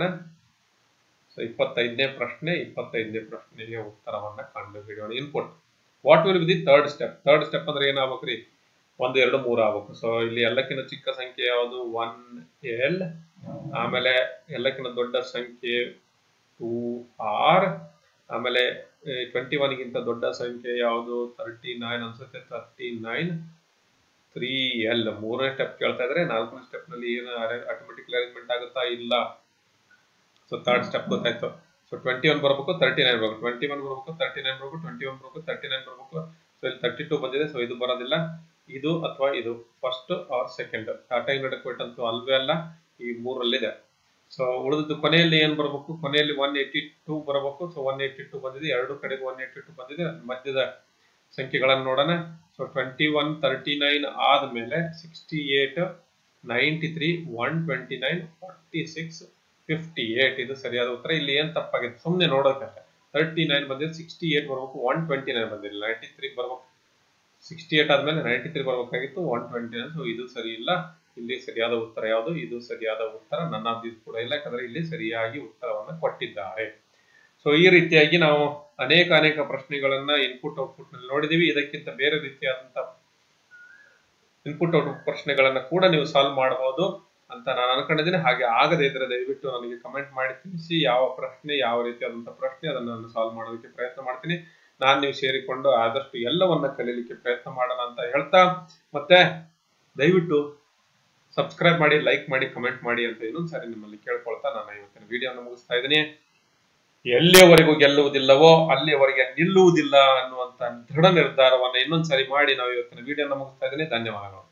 ಸೊ ಇಪ್ಪತ್ತೈದನೇ ಪ್ರಶ್ನೆ ಇಪ್ಪತ್ತೈದನೇ ಪ್ರಶ್ನೆಗೆ ಉತ್ತರವನ್ನ ಕಂಡು ಹಿಡಿಯೋಣ input what will be the third step third step ಅಂದ್ರೆ ಏನಾಗ್ಬೇಕ್ರಿ ಒಂದು ಎರಡು ಮೂರು ಆಗ್ಬೇಕು ಸೊ ಇಲ್ಲಿ ಎಲ್ಲಕ್ಕಿಂತ ಚಿಕ್ಕ ಸಂಖ್ಯೆ ಯಾವುದು ಒನ್ ಎಲ್ ಆಮೇಲೆ ಎಲ್ಲಕ್ಕಿಂತ ದೊಡ್ಡ ಸಂಖ್ಯೆ ಟೂ ಆರ್ ಆಮೇಲೆ ಟ್ವೆಂಟಿ ಒನ್ಗಿಂತ ದೊಡ್ಡ ಸಂಖ್ಯೆ ಯಾವುದು ತರ್ಟಿ ನೈನ್ ಅನ್ಸುತ್ತೆ ತರ್ಟಿ ನೈನ್ ತ್ರೀ ಎಲ್ ಮೂರನೇ ಸ್ಟೆಪ್ ಕೇಳ್ತಾ ಇದ್ರೆ ನಾಲ್ಕನೇ ಸ್ಟೆಪ್ ನಲ್ಲಿ ಏನು ಆಟೋಮೆಟಿಕ್ ಅರೇಂಜ್ಮೆಂಟ್ ಆಗುತ್ತಾ ಇಲ್ಲ ಸೊ ಥರ್ಡ್ ಸ್ಟೆಪ್ ಗೊತ್ತಾಯ್ತು ಸೊ ಟ್ವೆಂಟಿ ಒನ್ ಬರಬೇಕು ತರ್ಟಿ ನೈನ್ ಬರಬೇಕು ಟ್ವೆಂಟಿ ಒನ್ ಬರಬೇಕು ತರ್ಟಿ ನೈನ್ ಬರಬೇಕು ಟ್ವೆಂಟಿ ಒನ್ ಬರಬೇಕು ತರ್ಟಿ ನೈನ್ ಬರಬೇಕು ಸೊ ಇಲ್ಲಿ ತರ್ಟಿ ಟೂ ಬಂದಿದೆ ಸೊ ಇದು ಬರೋದಿಲ್ಲ ಇದು ಅಥವಾ ಇದು ಫಸ್ಟ್ ಆರ್ ಸೆಕೆಂಡ್ ಟಾಟಾ ಯುನೈಟೆಡ್ ಅಂತೂ ಅಲ್ವೇ ಅಲ್ಲ ಈ ಮೂರಲ್ಲಿದೆ ಸೊ ಉಳಿದದ್ದು ಕೊನೆಯಲ್ಲಿ ಏನ್ ಬರಬೇಕು ಕೊನೆಯಲ್ಲಿ ಒನ್ ಏಯ್ಟಿ ಟೂ ಬರಬೇಕು ಸೊ ಒನ್ ಏಯ್ಟಿ ಟೂ ಬಂದಿದೆ ಎರಡು ಕಡೆಗೆ ಒನ್ ಏಯ್ಟಿ ಟೂ ಬಂದಿದೆ ಮಧ್ಯದ ಸಂಖ್ಯೆಗಳನ್ನು ನೋಡೋಣ so twenty one thirty nine ಆದ್ಮೇಲೆ sixty eight ninety three one twenty nine forty six fifty eight ಇದು ಸರಿಯಾದ ಉತ್ತರ ಇಲ್ಲಿ ಏನ್ ತಪ್ಪಾಗಿದೆ ಸುಮ್ಮನೆ ನೋಡೋಕೆ ತರ್ಟಿ ನೈನ್ ಬಂದಿದೆ ಸಿಕ್ಸ್ಟಿ ಏಟ್ ಬರಬೇಕು ಒನ್ ಟ್ವೆಂಟಿ ನೈನ್ ಬಂದಿಲ್ಲ ನೈಂಟಿ ತ್ರೀ ಬರ್ಬೇಕು ಸಿಕ್ಸ್ಟಿ ಏಟ್ ಆದ್ಮೇಲೆ ನೈಂಟಿ ತ್ರೀ ಬರಬೇಕಾಗಿತ್ತು ಒನ್ ಟ್ವೆಂಟಿ ನೈನ್ ಸೊ ಇದು ಸರಿ ಇಲ್ಲ ಇಲ್ಲಿ ಸರಿಯಾದ ಉತ್ತರ ಯಾವುದು ಇದು ಸರಿಯಾದ ಉತ್ತರ ನನ್ನ ದಿಸ್ ಕೂಡ ಇಲ್ಲ ಯಾಕಂದ್ರೆ ಇಲ್ಲಿ ಸರಿಯಾಗಿ ಉತ್ತರವನ್ನು ಕೊಟ್ಟಿದ್ದಾರೆ ಸೊ ಈ ರೀತಿಯಾಗಿ ನಾವು ಅನೇಕ ಅನೇಕ ಪ್ರಶ್ನೆಗಳನ್ನ ಇನ್ಪುಟ್ ಔಟ್ಪುಟ್ ನಲ್ಲಿ ನೋಡಿದೀವಿ ಇದಕ್ಕಿಂತ ಬೇರೆ ರೀತಿಯಾದಂತ ಇನ್ಪುಟ್ ಔಟ್ಪುಟ್ ಪ್ರಶ್ನೆಗಳನ್ನ ಕೂಡ ನೀವು ಸಾಲ್ವ್ ಮಾಡಬಹುದು ಅಂತ ನಾನು ಅನ್ಕೊಂಡಿದ್ದೀನಿ ಹಾಗೆ ಆಗದೆ ಇದ್ರೆ ದಯವಿಟ್ಟು ನನಗೆ ಕಮೆಂಟ್ ಮಾಡಿ ತಿಳಿಸಿ ಯಾವ ಪ್ರಶ್ನೆ ಯಾವ ರೀತಿಯಾದಂತಹ ಪ್ರಶ್ನೆ ಅದನ್ನು ನಾನು ಸಾಲ್ವ್ ಮಾಡೋದಕ್ಕೆ ಪ್ರಯತ್ನ ಮಾಡ್ತೀನಿ ನಾನು ನೀವು ಸೇರಿಕೊಂಡು ಆದಷ್ಟು ಎಲ್ಲವನ್ನ ಕಲೀಲಿಕ್ಕೆ ಪ್ರಯತ್ನ ಮಾಡೋಣ ಅಂತ ಹೇಳ್ತಾ ಮತ್ತೆ ದಯವಿಟ್ಟು ಸಬ್ಸ್ಕ್ರೈಬ್ ಮಾಡಿ ಲೈಕ್ ಮಾಡಿ ಕಮೆಂಟ್ ಮಾಡಿ ಅಂತ ಇನ್ನೊಂದು ಸಾರಿ ನಿಮ್ಮಲ್ಲಿ ಕೇಳ್ಕೊಳ್ತಾ ನಾನು ಇವತ್ತಿನ ವಿಡಿಯೋನ ಮುಗಿಸ್ತಾ ಇದ್ದೀನಿ ಎಲ್ಲಿಯವರೆಗೂ ಗೆಲ್ಲುವುದಿಲ್ಲವೋ ಅಲ್ಲಿಯವರೆಗೆ ನಿಲ್ಲುವುದಿಲ್ಲ ಅನ್ನುವಂತ ದೃಢ ನಿರ್ಧಾರವನ್ನ ಇನ್ನೊಂದ್ಸರಿ ಮಾಡಿ ನಾವು ಇವತ್ತಿನ ವಿಡಿಯೋನ ಮುಗಿಸ್ತಾ ಇದ್ದೀನಿ ಧನ್ಯವಾದಗಳು